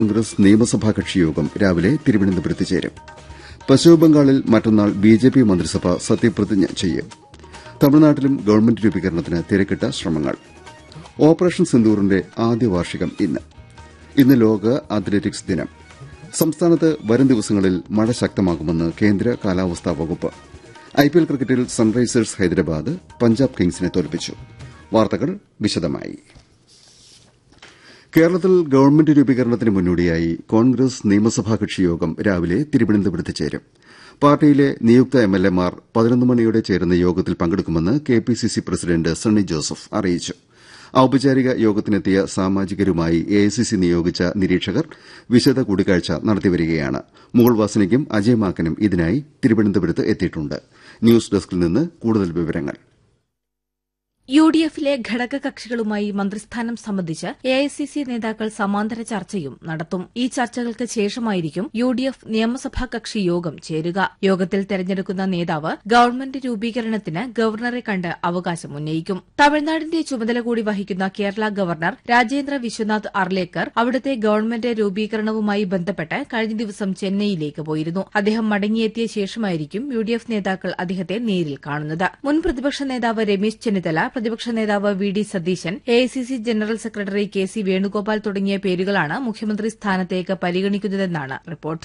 കോൺഗ്രസ് നിയമസഭാ കക്ഷിയോഗം രാവിലെ തിരുവനന്തപുരത്ത് ചേരും പശ്ചിമബംഗാളിൽ മറ്റന്നാൾ ബിജെപി മന്ത്രിസഭ സത്യപ്രതിജ്ഞ ചെയ്യും തമിഴ്നാട്ടിലും ഗവൺമെന്റ് രൂപീകരണത്തിന് തിരക്കിട്ട ശ്രമങ്ങൾ ഓപ്പറേഷൻ സിന്ദൂറിന്റെ ആദ്യ വാർഷികം ഇന്ന് ഇന്ന് ലോക അത്ലറ്റിക്സ് ദിനം സംസ്ഥാനത്ത് വരും ദിവസങ്ങളിൽ മഴ ശക്തമാകുമെന്ന് കേന്ദ്ര കാലാവസ്ഥാ വകുപ്പ് ഐപിഎൽ ക്രിക്കറ്റിൽ സൺറൈസേഴ്സ് ഹൈദരാബാദ് പഞ്ചാബ് കിങ്സിനെ തോൽപ്പിച്ചു വാർത്തകൾ വിശദമായി കേരളത്തിൽ ഗവൺമെന്റ് രൂപീകരണത്തിന് മുന്നോടിയായി കോൺഗ്രസ് നിയമസഭാ കക്ഷിയോഗം രാവിലെ തിരുവനന്തപുരത്ത് ചേരും പാർട്ടിയിലെ നിയുക്ത എംഎൽഎമാർ പതിനൊന്ന് മണിയോടെ ചേരുന്ന യോഗത്തിൽ പങ്കെടുക്കുമെന്ന് കെപിസിസി പ്രസിഡന്റ് സണ്ണി ജോസഫ് അറിയിച്ചു ഔപചാരിക യോഗത്തിനെത്തിയ സാമാജികരുമായി എഐസിസി നിയോഗിച്ച നിരീക്ഷകർ വിശദ കൂടിക്കാഴ്ച നടത്തിവരികയാണ് മുകുൾ വാസനിക്കും അജയ് മാക്കനും ഇതിനായി തിരുവനന്തപുരത്ത് എത്തിയിട്ടുണ്ട് ന്യൂസ് ഡെസ്കിൽ നിന്ന് കൂടുതൽ വിവരങ്ങൾ യു ഡി എഫിലെ ഘടകകക്ഷികളുമായി മന്ത്രിസ്ഥാനം സംബന്ധിച്ച് എ ഐ സി സി നേതാക്കൾ സമാന്തര ചർച്ചയും നടത്തും ഈ ചർച്ചകൾക്ക് ശേഷമായിരിക്കും യു ഡി എഫ് നിയമസഭാ കക്ഷി യോഗം ചേരുക യോഗത്തിൽ തെരഞ്ഞെടുക്കുന്ന നേതാവ് ഗവൺമെന്റ് രൂപീകരണത്തിന് ഗവർണറെ കണ്ട് അവകാശം ഉന്നയിക്കും തമിഴ്നാടിന്റെ ചുമതല കൂടി വഹിക്കുന്ന കേരള ഗവർണർ രാജേന്ദ്ര വിശ്വനാഥ് അർലേക്കർ അവിടുത്തെ ഗവൺമെന്റ് രൂപീകരണവുമായി ബന്ധപ്പെട്ട് കഴിഞ്ഞ ദിവസം ചെന്നൈയിലേക്ക് പോയിരുന്നു അദ്ദേഹം മടങ്ങിയെത്തിയ ശേഷമായിരിക്കും യു ഡി എഫ് നേതാക്കൾ അദ്ദേഹത്തെ നേരിൽ കാണുന്നത് മുൻ പ്രതിപക്ഷ നേതാവ് രമേശ് ചെന്നിത്തല പ്രതിപക്ഷ നേതാവ് V D Satheesan A I C C general secretary K C Venugopal തുടങ്ങിയ പേരുകളാണ് മുഖ്യമന്ത്രി സ്ഥാനത്തേക്ക് പരിഗണിക്കുന്നതെന്നാണ് റിപ്പോർട്ട്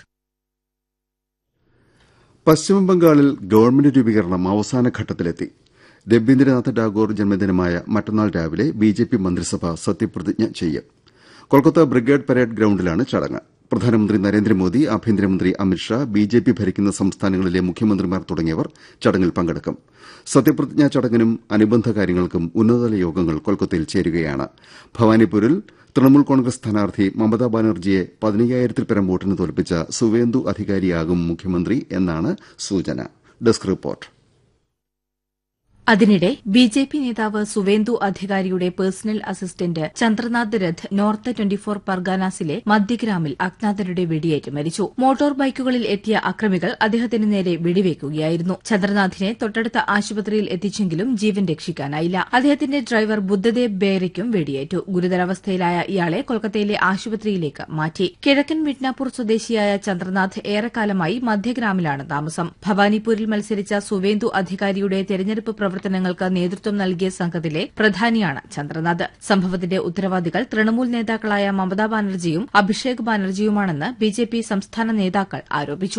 പശ്ചിമബംഗാളിൽ ഗവൺമെന്റ് രൂപീകരണം അവസാന ഘട്ടത്തിലെത്തി രവീന്ദ്രനാഥ് ടാഗോർ ജന്മദിനമായ മറ്റന്നാൾ രാവിലെ ബിജെപി മന്ത്രിസഭ സത്യപ്രതിജ്ഞ ചെയ്യും കൊൽക്കത്ത ബ്രിഗേഡ് പരേഡ് ഗ്രൌണ്ടിലാണ് ചടങ്ങ് പ്രധാനമന്ത്രി നരേന്ദ്രമോദി ആഭ്യന്തരമന്ത്രി അമിത്ഷാ ബിജെപി ഭരിക്കുന്ന സംസ്ഥാനങ്ങളിലെ മുഖ്യമന്ത്രിമാർ തുടങ്ങിയവർ ചടങ്ങിൽ പങ്കെടുക്കും സത്യപ്രതിജ്ഞാ ചടങ്ങിനും അനുബന്ധ കാര്യങ്ങൾക്കും ഉന്നതതല യോഗങ്ങൾ കൊൽക്കത്തയിൽ ചേരുകയാണ് ഭവാനിപൂരിൽ തൃണമൂൽ കോൺഗ്രസ് സ്ഥാനാർത്ഥി മമതാ ബാനർജിയെ പതിനയ്യായിരത്തിൽ പരം വോട്ടിന് തോൽപ്പിച്ച സുവേന്ദു അധികാരിയാകും മുഖ്യമന്ത്രി എന്നാണ് സൂചന ഡെസ്ക് റിപ്പോർട്ട് അതിനിടെ ബി ജെ പി നേതാവ് സുവേന്ദു അധികാരിയുടെ personal assistant Chandranath Rath north twenty four പർഗാനാസിലെ മധ്യഗ്രാമിൽ അജ്ഞാതരുടെ വെടിയേറ്റ് മരിച്ചു മോട്ടോർ ബൈക്കുകളിൽ എത്തിയ അക്രമികൾ അദ്ദേഹത്തിന് നേരെ വെടിവെക്കുകയായിരുന്നു ചന്ദ്രനാഥിനെ തൊട്ടടുത്ത ആശുപത്രിയിൽ എത്തിച്ചെങ്കിലും ജീവൻ രക്ഷിക്കാനായില്ല അദ്ദേഹത്തിന്റെ ഡ്രൈവർ ബുദ്ധദേവ് ബേരയ്ക്കും വെടിയേറ്റു ഗുരുതരാവസ്ഥയിലായ ഇയാളെ കൊൽക്കത്തയിലെ ആശുപത്രിയിലേക്ക് മാറ്റി കിഴക്കൻ മിഡ്നാപൂർ സ്വദേശിയായ ചന്ദ്രനാഥ് ഏറെക്കാലമായി മധ്യഗ്രാമിലാണ് താമസം ഭവാനിപൂരിൽ മത്സരിച്ച സുവേന്ദു അധികാരിയുടെ തെരഞ്ഞെടുപ്പ് പ്രവർത്തനങ്ങൾക്ക് നേതൃത്വം നൽകിയ സംഘത്തിലെ പ്രധാനിയാണ് ചന്ദ്രനാഥ് സംഭവത്തിന്റെ ഉത്തരവാദികൾ തൃണമൂൽ നേതാക്കളായ മമതാ ബാനർജിയും അഭിഷേക് ബാനർജിയുമാണെന്ന് ബിജെപി സംസ്ഥാന നേതാക്കൾ ആരോപിച്ചു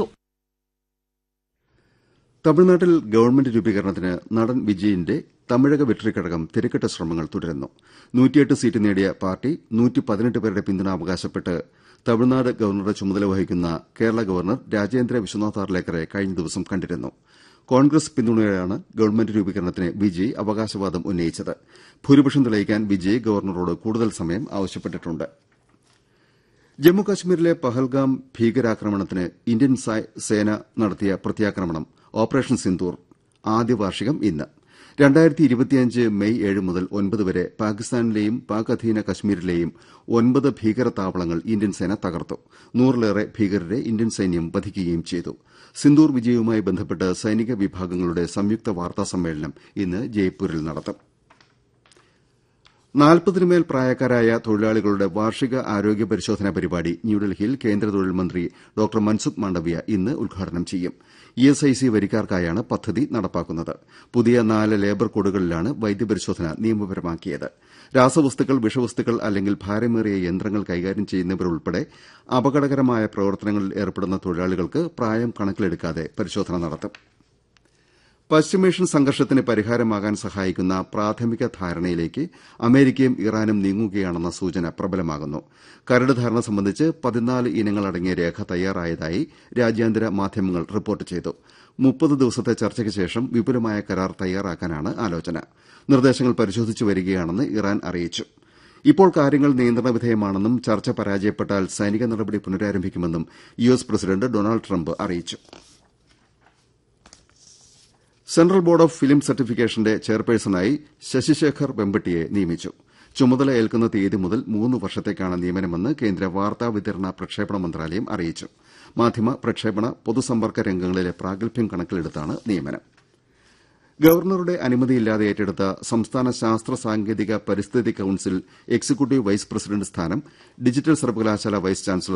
തമിഴ്നാട്ടിൽ ഗവൺമെന്റ് രൂപീകരണത്തിന് നടൻ വിജയന്റെ തമിഴക വെട്രിക്കഴകം തിരക്കിട്ട ശ്രമങ്ങൾ തുടരുന്നു നൂറ്റിയെട്ട് സീറ്റ് നേടിയ പാർട്ടി നൂറ്റിപ്പതിനെട്ട് പേരുടെ പിന്തുണ അവകാശപ്പെട്ട് തമിഴ്നാട് ഗവർണറുടെ ചുമതല വഹിക്കുന്ന കേരള ഗവർണർ രാജേന്ദ്ര വിശ്വനാഥ് ആർലേക്കറെ കഴിഞ്ഞ ദിവസം കണ്ടിരുന്നു കോൺഗ്രസ് പിന്തുണയോടെയാണ് ഗവൺമെന്റ് രൂപീകരണത്തിന് വിജയ് അവകാശവാദം ഉന്നയിച്ചത് ഭൂരിപക്ഷം തെളിയിക്കാൻ വിജയ് ഗവർണറോട് കൂടുതൽ സമയം ആവശ്യപ്പെട്ടിട്ടുണ്ട് ജമ്മുകശ്മീരിലെ പഹൽഗാം ഭീകരാക്രമണത്തിന് ഇന്ത്യൻ സേന നടത്തിയ പ്രത്യാക്രമണം ഓപ്പറേഷൻ സിന്ദൂർ ആദ്യ വാർഷികം ഇന്ന് മെയ് ഏഴ് മുതൽ ഒൻപത് വരെ പാകിസ്ഥാനിലെയും പാക് അധീന കശ്മീരിലെയും ഒൻപത് ഭീകര താവളങ്ങൾ ഇന്ത്യൻ സേന തകർത്തു നൂറിലേറെ ഭീകരരെ ഇന്ത്യൻ സൈന്യം വധിക്കുകയും ചെയ്തു സിന്ദൂർ വിജയവുമായി ബന്ധപ്പെട്ട് സൈനിക വിഭാഗങ്ങളുടെ സംയുക്ത വാർത്താ സമ്മേളനം ഇന്ന് ജയ്പൂരിൽ നടത്തും നാൽപ്പതിനുമേൽ പ്രായക്കാരായ തൊഴിലാളികളുടെ വാർഷിക ആരോഗ്യ പരിശോധനാ പരിപാടി ന്യൂഡൽഹിയിൽ കേന്ദ്ര തൊഴിൽ മന്ത്രി ഡോക്ടർ മൻസുഖ് മാണ്ഡവ്യ ഇന്ന് ഉദ്ഘാടനം ചെയ്യും ഇഎസ്ഐസി വരിക്കാർക്കായാണ് പദ്ധതി നടപ്പാക്കുന്നത് പുതിയ നാല് ലേബർ കോഡുകളിലാണ് വൈദ്യപരിശോധന നിയമപരമാക്കിയത് രാസവസ്തുക്കൾ വിഷവസ്തുക്കൾ അല്ലെങ്കിൽ ഭാരമേറിയ യന്ത്രങ്ങൾ കൈകാര്യം ചെയ്യുന്നവരുൾപ്പെടെ അപകടകരമായ പ്രവർത്തനങ്ങളിൽ ഏർപ്പെടുന്ന തൊഴിലാളികൾക്ക് പ്രായം കണക്കിലെടുക്കാതെ പരിശോധന നടത്തും പശ്ചിമേഷ്യൻ സംഘർഷത്തിന് പരിഹാരമാകാൻ സഹായിക്കുന്ന പ്രാഥമിക ധാരണയിലേക്ക് അമേരിക്കയും ഇറാനും നീങ്ങുകയാണെന്ന സൂചന പ്രബലമാകുന്നു കരട് ധാരണ സംബന്ധിച്ച് പതിനാല് ഇനങ്ങളടങ്ങിയ രേഖ തയ്യാറായതായി രാജ്യാന്തര മാധ്യമങ്ങൾ റിപ്പോർട്ട് ചെയ്തു മുപ്പത് ദിവസത്തെ ചർച്ചയ്ക്ക് ശേഷം വിപുലമായ കരാർ തയ്യാറാക്കാനാണ് ആലോചന നിർദ്ദേശങ്ങൾ പരിശോധിച്ചു വരികയാണെന്ന് ഇറാൻ അറിയിച്ചു ഇപ്പോൾ കാര്യങ്ങൾ നിയന്ത്രണ വിധേയമാണെന്നും ചർച്ച പരാജയപ്പെട്ടാൽ സൈനിക നടപടി പുനരാരംഭിക്കുമെന്നും U S president Donald Trump അറിയിച്ചു സെൻട്രൽ ബോർഡ് ഓഫ് ഫിലിം സർട്ടിഫിക്കേഷന്റെ ചെയർപേഴ്സണായി ശശിശേഖർ വെമ്പട്ടിയെ നിയമിച്ചു ചുമതല ഏൽക്കുന്ന തീയതി മുതൽ മൂന്ന് വർഷത്തേക്കാണ് നിയമനമെന്ന് കേന്ദ്ര വാർത്താ വിതരണ പ്രക്ഷേപണ മന്ത്രാലയം അറിയിച്ചു മാധ്യമ പ്രക്ഷേപണ പൊതുസമ്പർക്ക രംഗങ്ങളിലെ പ്രാഗൽഭ്യം കണക്കിലെടുത്താണ് നിയമനം ഗവർണറുടെ അനുമതിയില്ലാതെ ഏറ്റെടുത്ത സംസ്ഥാന ശാസ്ത്ര സാങ്കേതിക പരിസ്ഥിതി കൌൺസിൽ എക്സിക്യൂട്ടീവ് വൈസ് പ്രസിഡന്റ് സ്ഥാനം ഡിജിറ്റൽ സർവകലാശാല വൈസ് ചാൻസലർ